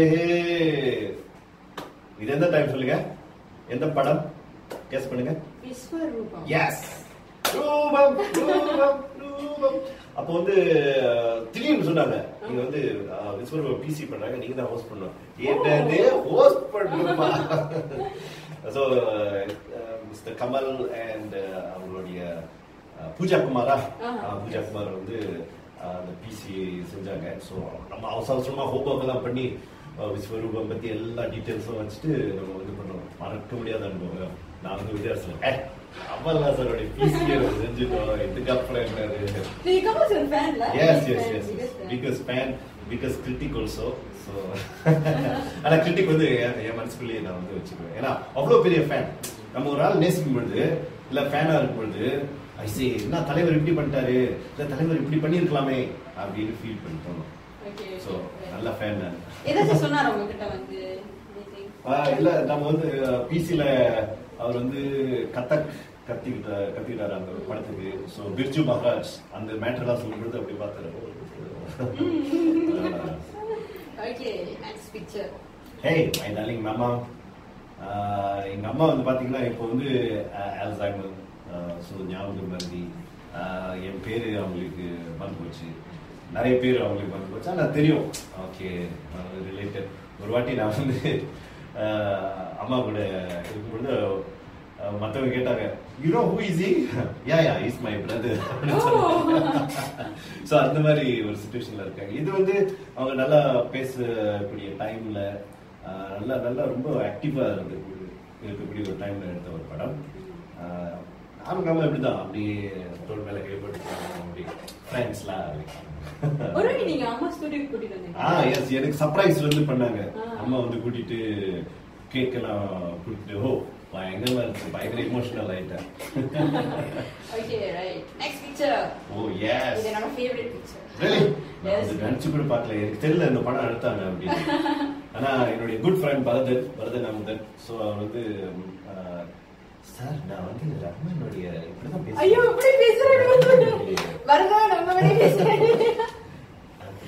இது எந்த டைம் சொல்லுங்க எந்த படம் கெஸ் பண்ணுங்க விஸ்வரூபம் எஸ் ரூபம் ரூபம் ரூபம் அப்போ வந்து அஹ், திடீர்னு சொன்னாங்க நீங்க வந்து அஹ், விஸ்வரூபம் பிசி பண்றாங்க நீங்க தான் ஹோஸ்ட் பண்ணணும் என்னது ஹோஸ்ட் பண்ணணுமா ஸோ மிஸ்டர் கமல் அண்ட் அவங்களுடைய அஹ், பூஜா குமாரா ஆஹா. அஹ், பூஜா குமார் வந்து அஹ், அந்த பிசி செஞ்சாங்க ஸோ நம்ம அவசர அவசரமா ஹோம்ஒர்க் எல்லாம் பண்ணி அஹ், விஸ்வரூபம் பத்தி எல்லா டீட்டெயில்ஸும் வச்சுட்டு நம்ம வந்து பண்ணோம் மறக்க முடியாத அனுபவம் நான் வந்து வித்தியாசம் ஏ அமல்லா சாரோடைய பிசி செஞ்சுட்டோம் இதுக்கப்புறம் என்னது நீங்க கமல் சார் ஃபேன்ல yes yes yes because fan because critic also so ஆனா கிரிட்டிக் வந்து என் என் மனசுக்குள்ளேயே நான் வந்து வச்சுக்குவேன் ஏன்னா அவ்வளோ பெரிய ஃபேன் நம்ம ஒரு ஆள் நேசிக்கும் பொழுது இல்ல ஃபேனா இருக்கும் பொழுது ஐசி என்ன தலைவர் இப்படி பண்ணிட்டாரு இல்ல தலைவர் இப்படி பண்ணியிருக்கலாமே அப்படின்னு ஃபீல் பண்ணி தோணும் ஓகே ஸோ நல்ல ஃபேன் நான் ஏதாச்சும் சொன்னாரா உங்ககிட்ட வந்து anything? ஆஹ் இல்ல நம்ம வந்து பிசில அவர் வந்து கத்தக் கத்திக்கிட்ட கத்திக்கிட்டாரு அந்த ஒரு படத்துக்கு ஸோ பிர்ஜு மகாராஜ் அந்த மேட்டர்லாம் சொல்லும்போது அப்படி பார்த்தாரு okay next picture hey my darling மாமா எங்க அம்மா வந்து பாத்தீங்கன்னா இப்போ வந்து அல்சைமர் ஸோ ஞாபகம் மருதி ஆஹ் என் பேரு அவங்களுக்கு மறந்து போச்சு நிறைய பேர் அவங்களுக்கு மறந்து போச்சு ஆனால் தெரியும் ஓகே ரிலேட்டட் ஒரு வாட்டி நான் வந்து ஆஹ் அம்மா கூட இருக்கும்பொழுது ஆஹ் மத்தவங்க கேட்டாங்க you know who is yeah yeah is my brother so அந்த மாதிரி ஒரு சுச்சுவேஷன்ல இருக்காங்க இது வந்து அவங்க நல்லா பேசக்கூடிய டைம்ல நல்லா நல்லா ரொம்ப ஆக்டிவா இருக்கக்கூடிய இருக்கக்கூடிய ஒரு டைம்ல எடுத்த ஒரு படம் ஆஹ் நானும் நம்ம இப்படிதான் அப்படியே தோல் மேல கைப்பட்டு அப்படி ஃப்ரெண்ட்ஸ்லாம் ஒருவேளை நீங்க அம்மா ஸ்டுடியோ கூட்டிட்டு வந்தீங்க ஆ எஸ் எனக்கு சர்ப்ரைஸ் வந்து பண்ணாங்க ஆ. அம்மா வந்து கூட்டிட்டு கேக் எல்லாம் கொடுத்துட்டு ஓ பயங்கரமா இருந்துச்சு பயங்கர இமோஷனல் ஆயிட்டேன் okay right next picture oh yes இது என்னோட ஃபேவரட் பிக்சர் Really? நான் அது நினைச்சு கூட பார்க்கல எனக்கு தெரியல இந்த படம் எடுத்தாங்க அப்படின்னு ஆனா என்னுடைய good friend Bharathan Bharathan Amudhan so அவர் வந்து சார் நான் வந்து ரஹ்மானுடைய இப்படிதான் பேசுறேன் ஐயோ இப்படி பேசுறாங்க வரதா நம்ம மாதிரி பேசுறாங்க அது இல்ல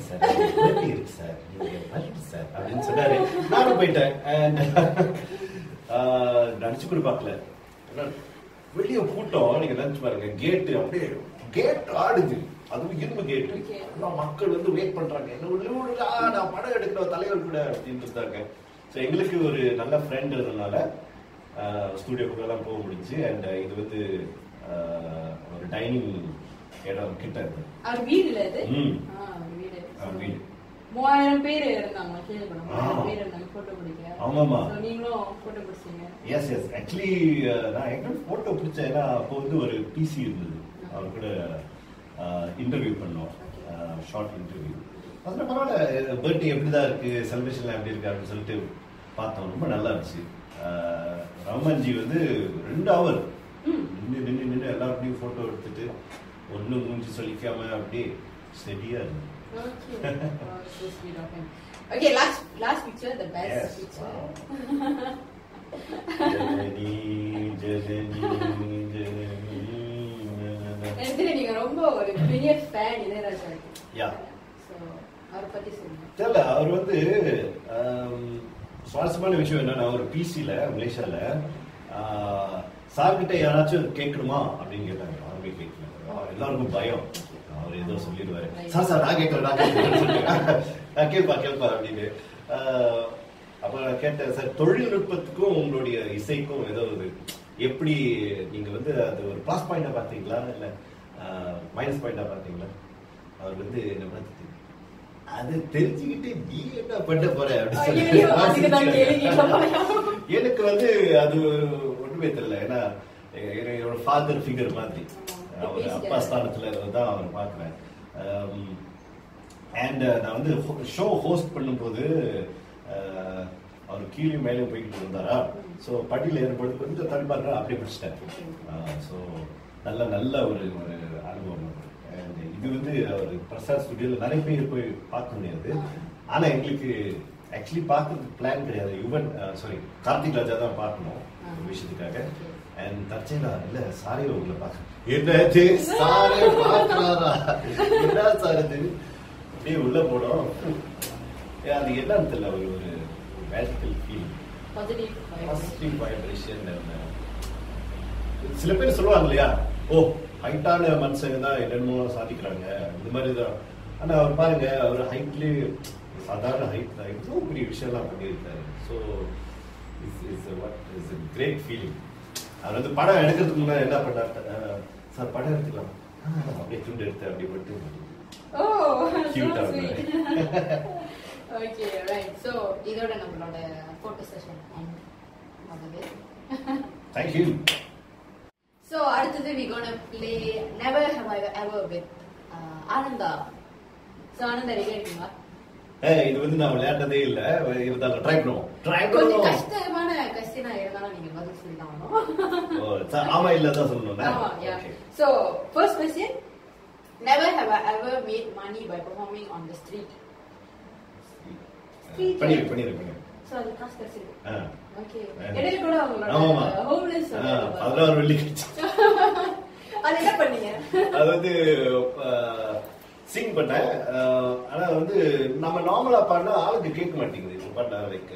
சார் birthday இருக்கு சார் நீங்க வரட்டு சார் அப்படின்னு சொன்னாரு நானும் போயிட்டேன் அண்ட் நடிச்சு கூட பார்க்கல ஏன்னா, வெளிய கூட்டம் நீங்க நினைச்சு பாருங்க கேட்டு அப்படியே கேட் ஆடுது அதுவும் இரும்பு கேட்டு Okay. எல்லாம் மக்கள் வந்து வெயிட் பண்றாங்க என்ன உள்ள விடுடா, நான் படம் எடுக்கணும் தலைவர் கூட அப்படின்னு இருந்தாங்க ஸோ எங்களுக்கு ஒரு நல்ல ஃப்ரெண்ட் இருந்ததுனால ஸ்டூடியோ கூட எல்லாம் போக முடிஞ்சு அண்ட் இது வந்து ஆஹ், ஒரு டைனிங் இடம் கிட்ட இருக்கு அவர் வீடுல இது ம். ஆ, அவர் வீடு அவர் வீடு. மூவாயிரம் பேர் இருந்தாங்க கேள்வி பண்ண மூவாயிரம் ஆ. பேர் இருந்தாங்க போட்டோ பிடிக்க ஆமாமா. So, நீங்களும் போட்டோ பிடிச்சீங்க எஸ் எஸ் ஆக்சுவலி நான் எங்க போட்டோ பிடிச்சேன் ஏன்னா அப்போ வந்து ஒரு பிசி இருந்தது அவர் கூட இன்டர்வியூ பண்ணோம் ஷார்ட் இன்டர்வியூ அதில் பரவாயில்ல பர்த்டே எப்படி தான் இருக்கு செலிப்ரேஷன்லாம் எப்படி இருக்கு அப்படின்னு சொல்லிட்டு பார்த்தோம் ரொம்ப நல்லா இருந்துச்சு அஹ், ரமன்ஜி வந்து ரெண்டு ஹவர் நின்று நின்று நின்று எல்லாருடையும் ஃபோட்டோ எடுத்துட்டு ஒன்றும் மூஞ்சி சொல்லிக்காம அப்படியே ஸ்டெடியாக இருந்தது Okay. Oh, so sweet of him. Okay, last last picture, the best Yes. picture. Wow. Janani Janani Janani எனக்கு தெரியும் நீங்க ரொம்ப ஒரு பெரிய ஃபேன் இளையராஜா Yeah. ஸோ அவரை பத்தி சொல்லுங்க தெரியல அவர் வந்து ஆம், சுவாரஸ்யமான விஷயம் என்னன்னா ஒரு பிசில மலேசியால சார்கிட்ட யாராச்சும் கேட்கணுமா அப்படின்னு கேட்டாங்க யாருமே கேட்கல எல்லாருக்கும் பயம் அவர் ஏதோ சொல்லிடுவாரு சார் சார் நான் கேட்கறேன் நான் கேட்கறேன்னு சொல்லிட்டு, "ஆ, கேட்பா கேட்பா அப்படின்னு ஆஹ், அப்ப நான் கேட்டேன் சார் தொழில்நுட்பத்துக்கும் உங்களுடைய இசைக்கும் ஏதோ ஒரு எப்படி நீங்க வந்து அது ஒரு ப்ளஸ் பாயிண்டா பாத்தீங்களா இல்ல மைனஸ் பாயிண்டா பாத்தீங்களா அவர் வந்து என்ன பார்த்துட்டு அது தெரிஞ்சுக்கிட்டு நீ என்ன பண்ண போற அப்படின்னு ஐயையோ, அதுக்கு நான் கேள்வி கேட்க போறேன். சொல்லி எனக்கு வந்து அது ஒரு ஒண்ணுமே தெரியல ஏன்னா எ- என்னோட ஃபாதர் ஃபிகர் மாதிரி ஆமா. அவர் அப்பா ஸ்தானத்துல தான் அவர் பாக்குறேன் அண்ட் நான் வந்து ஷோ ஹோஸ்ட் பண்ணும்போது அஹ், அவர் கீழே மேலே போய்கிட்டு இருந்தாரா ஸோ படியில் ஏறும்போது கொஞ்சம் தடுமாறா அப்படியே பிடிச்சிட்டேன் ஸோ நல்ல நல்ல ஒரு ஒரு அனுபவம் அது. And இது வந்து அவர் பிரசாத் ஸ்டுடியோவில் நிறைய பேர் போய் பார்க்க முடியாது ஆனா எங்களுக்கு ஆக்சுவலி பார்க்கறதுக்கு பிளான் கிடையாது யுவன் சாரி கார்த்திக் ராஜா தான் பார்க்கணும் ஒரு விஷயத்துக்காக அண்ட் தற்செயலா இல்ல சாரே உங்களை பார்க்க என்னது சாரே பார்க்கறாரா என்ன சார் இது அப்படியே உள்ள போனோம் ஏ, அது என்னன்னு தெரியல ஒரு ஒரு magical feel positive positive vibration சில பேர் சொல்லுவாங்க இல்லையா ஓ ஹைட்டான மனுஷங்க தான் என்னென்னமோ சாதிக்கிறாங்க இந்த மாதிரி தான் ஆனா அவர் பாருங்க அவர் ஹைட்லயே சாதாரண ஹைட் தான் இவ்வளோ பெரிய விஷயம்லாம் பண்ணியிருக்காரு so is is what is great feeling அவர் வந்து படம் எடுக்கிறதுக்கு முன்னாடி என்ன பண்ணார் சார் படம் எடுத்துக்கலாம் "ஆ, அப்படியே துண்டு எடுத்து அப்படியே போட்டு ஓ Cute so ஆ sweet. Okay, right. So, இதோட நம்மளோட photo session end ஆகுது. தேங்க்யூ So, அடுத்தது we gonna play Never Have I Ever with uh, Anandha. So, Anandha ready இருக்கீங்களா? ஏ இது வந்து நான் விளையாண்டதே இல்ல இருந்தாலும் ட்ரை பண்ணுவோம் ட்ரை கொஞ்சம் பண்ணுவோம் கஷ்டமான question ஆ இருந்தாலும் நீங்க பதில் சொல்லிதான் ஆகணும். ஓ, ச- ஆமா இல்ல தான் சொல்லணும் ஆமா, yeah. So, first question. Never have I ever made money by performing on the street. Street. பண்ணிரு பண்ணிரு பண்ணிரு So, அது காசு கிடைச்சிருக்கு. ஆ. Okay. ஆ. இடையில கூட ஆமாமா. அவங்களோட homeless ஆ, சொல்லிருப்பாங்க. பதினாறு வெள்ளி கிடைச்சு அது என்ன பண்ணீங்க அது வந்து சிங் பண்ணேன் அஹ், ஆனா வந்து நம்ம நார்மலா பாடினா ஆளுக்கு கேட்க மாட்டேங்குது இப்போ பாடினா லைக்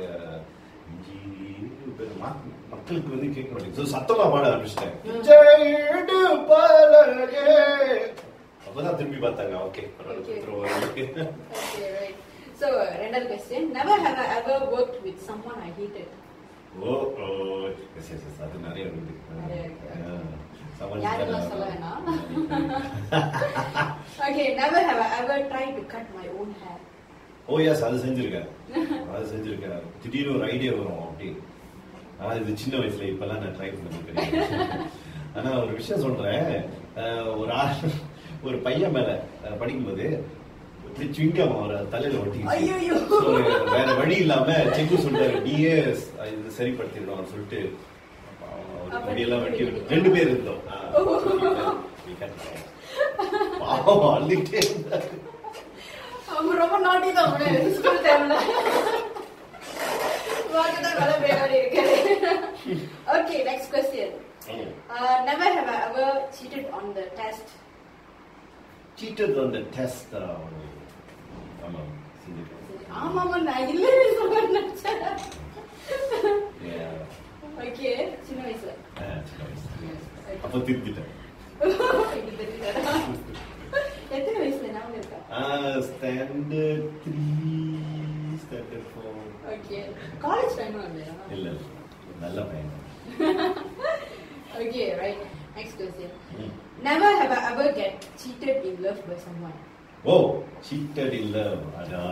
மக்களுக்கு வந்து கேட்க மாட்டேங்குது So, சத்தமா பாட ஆரம்பிச்சிட்டேன் ம். ஜெயிடு பலகே. அப்பதான் திரும்பி பார்த்தாங்க ஓகே Okay. பரவாயில்ல Okay, right. So, ரெண்டாவது question. Never have I ever worked with someone I hated. Oh oh yes yes yes அது நிறைய இருக்குது நிறைய இருக்கு. ஆ, சமாளிச்சு யாருக்கெல்லாம் தரேன். சொல்ல வேணாம். Okay, never have I ever tried to cut my own hair. Oh yes அது செஞ்சிருக்கேன் அது செஞ்சிருக்கேன் திடீர்னு ஒரு ஐடியா வரும் அப்படி ஆனா இது சின்ன வயசுல இப்பெல்லாம் நான் ட்ரை பண்ணது கிடையாது ஆனா ஒரு விஷயம் சொல்றேன் அஹ், ஒரு ஆள் ஒரு பையன் மேல அஹ், படிக்கும்போது இப்படி சுவிங்கம் அவர் தலையில ஐயையோ. ஒட்டிச்சு So, வேற வழி இல்லாம செக்கு சொல்லிட்டாரு நீயே இது சரிப்படுத்திடணும் சொல்லிட்டு அப்ப அவர் முடியெல்லாம் வெட்டி நீங்க ரெண்டு பேர் இருந்தோம் ஆ, we cut hair. பாவம் அழுதுகிட்டே இருந்தாரு அவங்க ரொம்ப நாட்டி தான் அவனு ஸ்கூல் டைம்ல வாங்கதான் வேலை வேலை இருக்காரு okay next question never have I ever cheated on the test cheated on the test. Uh, ஆமா செஞ்சிருக்கேன் சரி, ஆமாமா நான் இல்லவே சொல்ல நினைச்சேன் Yeah. ஓகே சின்ன வயசுல ஆ, சின்ன வயசு. Yes, okay. அப்ப திருத்திட்டேன் இது தெரியுதா? எத்தனை வயசுல ஞாபகம் இருக்கா standard three standard four okay college time இல்லையா இல்ல இல்ல. நல்ல பையன் Okay, right. Next question. ம். Never have I ever get cheated in love by someone. Oh cheated இல்ல அதா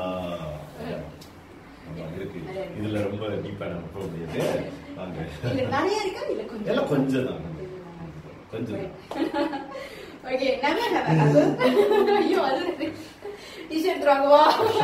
ஆமா, இருக்கு இதுல ரொம்ப டீப்பா நம்ம போக முடியாது வாங்க இல்ல நிறைய இருக்கா இல்ல கொஞ்சம் எல்லாம் கொஞ்சம் தான். கொஞ்சம். Okay never have I ever ஐயோ அது டிஷர்ட் வாங்குவா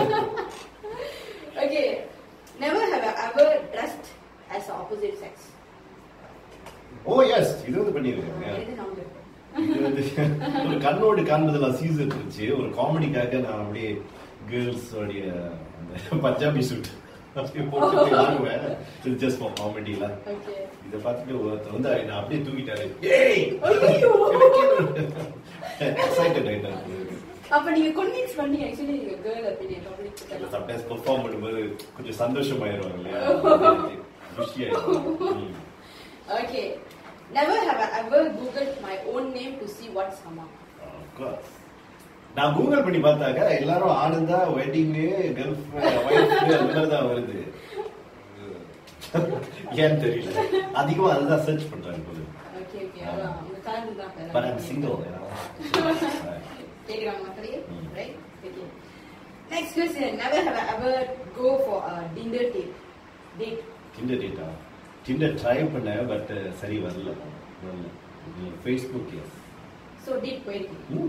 okay never have I ever dressed as opposite sex oh yes இது வந்து பண்ணிருக்கேன் எது ஞாபகம் இருக்கு இது வந்து ஒரு கண்ணோடு காண்பதெல்லாம் சீசன் இருந்துச்சு ஒரு காமெடிக்காக நான் அப்படியே கேர்ள்ஸ் உடைய அந்த பஞ்சாபி சூட் அப்படியே போட்டு வாங்குவேன் இது ஜஸ்ட் ஃபார் காமெடில ஓகே இதை பார்த்துட்டு ஒருத்தர் வந்து நான் அப்படியே தூக்கிட்டாரு ஏய் ஐயோ எக்ஸைட்டட் ஆயிட்டாரு அப்ப நீங்க கன்வின்ஸ் பண்ணி ஆக்சுவலி நீங்க கேர்ள் அப்படின்னு கம்ப்ளீட் சம்டைம்ஸ் பெர்ஃபார்ம் பண்ணும்போது கொஞ்சம் சந்தோஷமாயிருவாங்க இல்லையா குஷியாயிருவாங்க ம். Okay. Never have I ever googled my own name to see what's come up. Of course. நான் கூகுள் பண்ணி பார்த்தாக்க எல்லாரும் ஆனந்தா வெட்டிங்கு கேர்ள் ஒய்ஃப் அந்த மாதிரி தான் வருது ஏன்னு தெரியல அதிகமா அதுதான் சர்ச் பண்றாங்க போது Okay, okay. அதான் உங்க கலந்து தான் பேர். பட் ஐம் சிங்கிள் கேக்குறாங்க மக்களே? ம். Right? Okay. Next question. Never have I ever go for a dinner date. Date. Tinder டேட்டா டிண்டர் ட்ரை பண்ணேன் பட் சரி வரல வரல ஃபேஸ்புக் எஸ் So date போயிருக்கீங்க.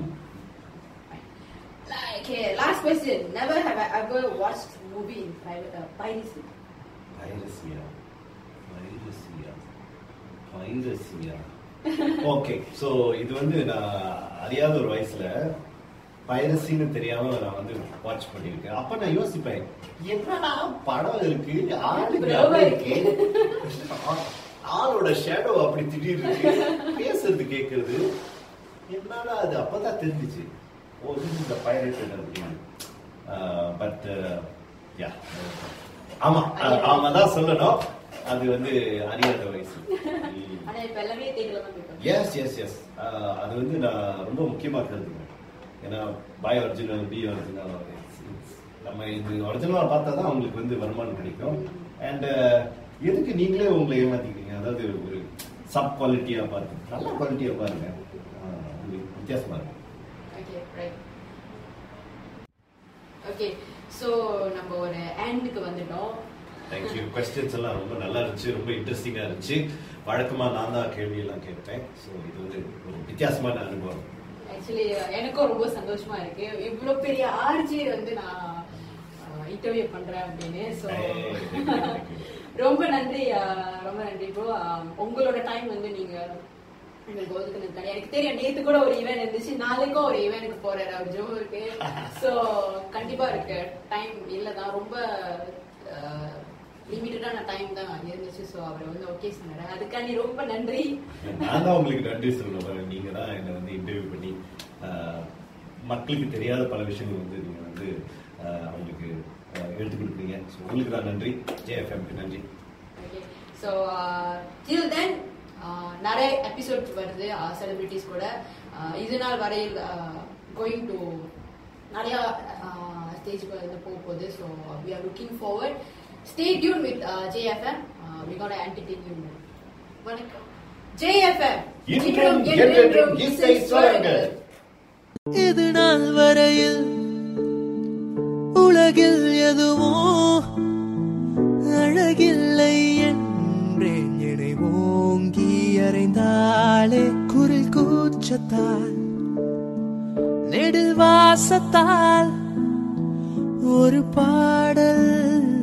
Okay, last question. Never have I ever watched movie in private uh, piracy. பைரசியா பைரசியா பைரசியா okay so இது வந்து நான் அறியாத ஒரு வயசுல பைரசின்னு தெரியாம நான் வந்து வாட்ச் பண்ணியிருக்கேன் அப்ப நான் யோசிப்பேன் என்னடா படம் இருக்கு ஆளுக்கு Bro, அப்படி இருக்கு ஆ- ஆளோட ஷேடோ அப்படி திடீர்னு இருக்கு பேசுறது கேக்குறது என்னடா அது அப்பதான் தெரிஞ்சுச்சு oh this is the pirated அப்படின்னு பட் யா ஆமா அ- ஆமா தான் சொல்லணும் அது வந்து அறியாத வயசு ஆனா இப்ப எல்லாமே தேடல தான் போயிட்டு எஸ் எஸ் எஸ் அது வந்து நான் ரொம்ப முக்கியமா கருதுகிறேன் ஏன்னா பாய் ஒரிஜினல் பி ஒரிஜினல் நம்ம இது ஒரிஜினலா பார்த்தா தான் அவங்களுக்கு வந்து வருமானம் கிடைக்கும் அண்ட் எதுக்கு நீங்களே உங்களை ஏமாத்திக்கிறீங்க அதாவது ஒரு சப் குவாலிட்டியா பார்த்து நல்ல குவாலிட்டியா பாருங்க ஆஹ், இது வித்தியாசமா இருக்கு ஓகே ரைட் ஓகே ஸோ நம்ம ஒரு எண்டுக்கு வந்துட்டோம் தேங்க்யூ கொஸ்டின்ஸ் எல்லாம் ரொம்ப நல்லா இருந்துச்சு ரொம்ப இன்ட்ரெஸ்டிங்கா இருந்துச்சு வழக்கமா நான் தான் கேள்வி எல்லாம் கேட்பேன் ஸோ இது வந்து ஒரு வித்தியாசமான அனுபவம் ஆக்சுவலி எனக்கும் ரொம்ப சந்தோஷமா இருக்கு இவ்வளோ பெரிய ஆர்ஜி வந்து நான் இன்டர்வியூ பண்றேன் அப்படின்னு so Hey, thank you, thank you. ரொம்ப நன்றி அஹ், ரொம்ப நன்றி ப்ரோ உங்களோட டைம் வந்து நீங்க எங்களுக்கு ஒதுக்குனது கிடையாது எனக்கு தெரியும் நேத்து கூட ஒரு ஈவென்ட் இருந்துச்சு நாளைக்கும் ஒரு ஈவென்ட்க்கு போறாரு அவர் ஜோ இருக்கு ஸோ கண்டிப்பா இருக்கு டைம் இல்லதான் ரொம்ப லிமிட்டடான டைம் தான் இருந்துச்சு ஸோ அவர் வந்து ஓகே சொன்னாரு அதுக்காண்டி ரொம்ப நன்றி நான் தான் உங்களுக்கு நன்றி சொல்லணும் நீங்க தான் என்னை வந்து இன்டர்வியூ பண்ணி ஆஹ், மக்களுக்கு தெரியாத பல விஷயங்கள் வந்து நீங்க வந்து ஆஹ், அவங்களுக்கு ஆஹ், எடுத்து கொடுக்குறீங்க ஸோ உங்களுக்கு தான் நன்றி ஜேஎஃப்எம்க்கு நன்றி ஓகே ஸோ டில் தென் நிறைய எபிசோட் வருது செலிபிரிட்டிஸ் கூட Uh, இது நாள் வரையில் கோயிங் டு நிறைய ஸ்டேஜ்க்கு வந்து போக போகுது so we are looking forward stay tuned with JFM we got entertain you வணக்கம் ஜேஎஃப்எம் இன்றும் என்றென்றும் இசை சுரங்கள். இது நாள் வரையில் உலகில் எதுவும் அழகில்லை என்றேன் என்னை ஓங்கி அறைந்தாளே குரில் கூச்சத்தால் நெடில் வாசத்தால் ஒரு பாடல்